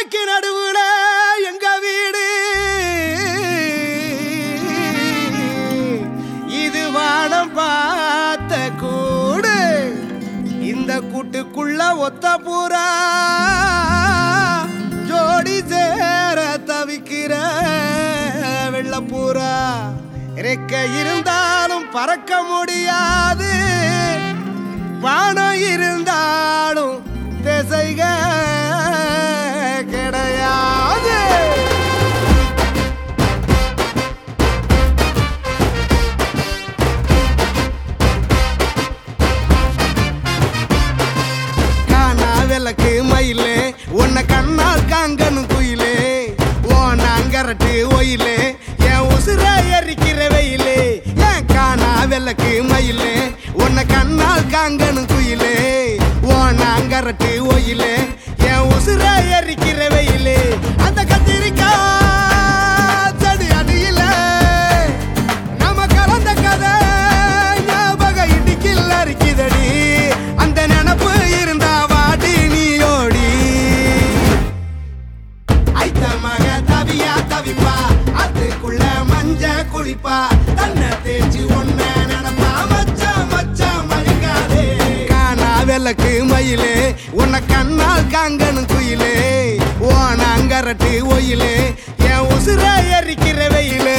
மலைக்கு நடுவுல எங்க வீடு இது வானம் பார்த்த கூடு இந்த கூட்டுக்குள்ள ஒத்த பூரா ஜோடி சேர தவிக்கிற வெள்ளப்பூரா ரெக்க இருந்தாலும் பறக்க முடியாது வானம் இருந்தாலும் திசைக கிடையாது காணா விளக்கு மயிலே உன்னை கண்ணால் காங்கணும் குயிலே ஓனாங்கரட்டு ஒயிலே என் உசுர எரிக்கிற வெயிலே ஏன் காணா விளக்கு மயிலே உன்னை கண்ணால் காங்கணும் குயிலே ஓனாங்கரட்டு ஒயிலே என் உசுர எரிக்கிற வெயிலே அந்த கத்திரிக்காய் செடி அடியில நம்ம கலந்த கதை ஞாபகம் இடிக்கில் அரிக்குதடி அந்த நினப்பு இருந்தா வாடி நீயோடி ஐத்த மக தவியா தவிப்பா அதுக்குள்ள மஞ்ச குளிப்பா தன்னை தேய்ச்சி ஒன்ன நினப்பா மச்சான் மச்சான் மழிக்காதே காணா விளக்கு மயிலே உன்னை கண்ணால் காங்கணும் குயிலே ஓன அங்கரட்டு ஒயிலே என் உசுர எரிக்கிற வெயிலே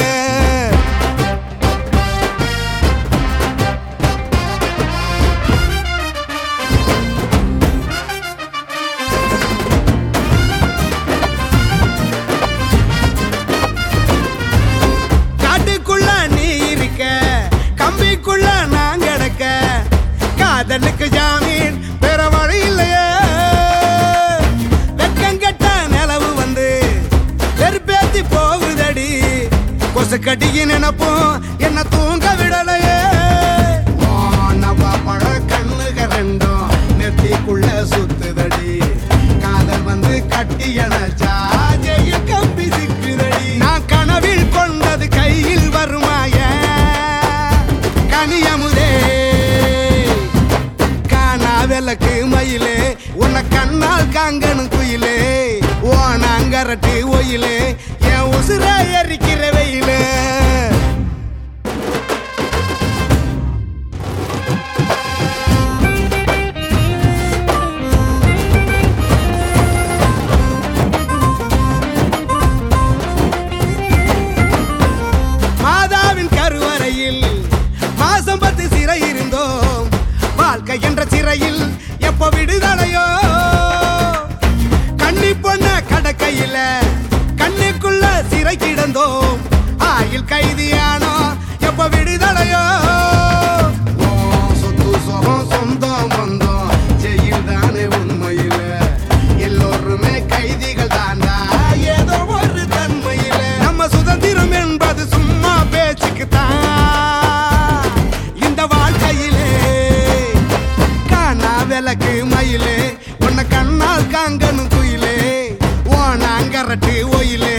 காட்டுக்குள்ள நீ இருக்க கம்பிக்குள்ள நான் கிடக்க காதலுக்கு ஜாமீன் பெற வழி இல்லையே வெக்கங்கட்ட நிலவு வந்து வெறுப்பேத்தி போகுதடி கொசுக்கடிக்கு நினைப்போம் என்ன தூங்க விடலையே நவ பழ கண்ணுக ரெண்டும் நெத்திக்குள்ள சுத்துதடி காதல் வந்து கட்டி அணைச்சா ஜெய கம்பி சிக்குதடி நான் கனவில் கொண்டது கையில் வருமாய கனியமுதே காணா விளக்கு மயிலே உன்னை கண்ணால் காங்கணும் குயிலே ஓன அங்கரட்டு ஒயிலே என் உசுர எரிக்கிற வெயிலே மாதாவின் கருவறையில் மாசம் பத்து சிறை இருந்தோம் வாழ்க்கை என்ற சிறையில் எப்ப விடுதலையோ கண்ணி பொண்ண கடக்கையில கண்ணுக்குள்ள சிறை கிடந்தோம் ஆயில் கைதியானோ எப்ப விடுதலையோ ஓ, சொத்து சுகம் சொந்தம் பந்தம் ஜெயில் தானே உண்மையில எல்லோருமே கைதிகள் தாண்டா ஏதோ ஒரு தன்மையில நம்ம சுதந்திரம் என்பது சும்மா பேச்சுக்கு தான் இந்த வாழ்க்கையிலே காணா விளக்கு மயிலே உன்னை கண்ணால் காங்கணும் குயிலே ஓனாங்கரட்டு ஒயிலே